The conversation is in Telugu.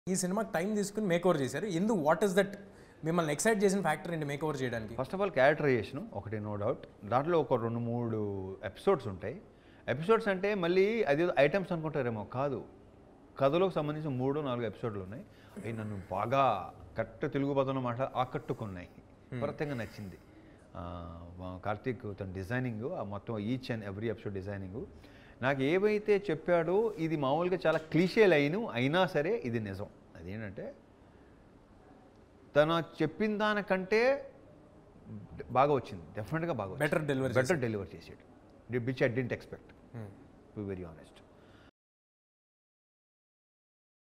ఈ సినిమాకి టైం తీసుకుని మేక్ ఓవర్ చేశారు ఎందుకు వాట్ ఇస్ దట్ మిమ్మల్ని ఎక్సైట్ చేసిన ఫ్యాక్టర్ ఏంటి మేక్ ఓవర్ చేయడానికి ఫస్ట్ ఆఫ్ ఆల్ క్యారెక్టరైజేషన్ ఒకటి నో డౌట్ దాంట్లో ఒక రెండు మూడు ఎపిసోడ్స్ ఉంటాయి ఎపిసోడ్స్ అంటే మళ్ళీ అది ఐటమ్స్ అనుకుంటారేమో కాదు కథలోకి సంబంధించిన మూడు నాలుగు ఎపిసోడ్లు ఉన్నాయి అవి నన్ను బాగా కరెక్ట్ తెలుగు పదంలో మాట్లా ఆకట్టుకున్నాయి ప్రత్యేకంగా నచ్చింది ఆ, మా కార్తీక్ తన డిజైనింగ్ ఆ మొత్తం each and every episode designing నాకు ఏవైతే చెప్పాడో ఇది మామూలుగా చాలా క్లీషే లైను అయినా సరే ఇది నిజం అదేంటంటే తను చెప్పిన దానికంటే బాగా వచ్చింది డెఫినెట్గా బాగా Better deliver బెటర్ డెలివర్ చేసాడు which I didn't expect to very honest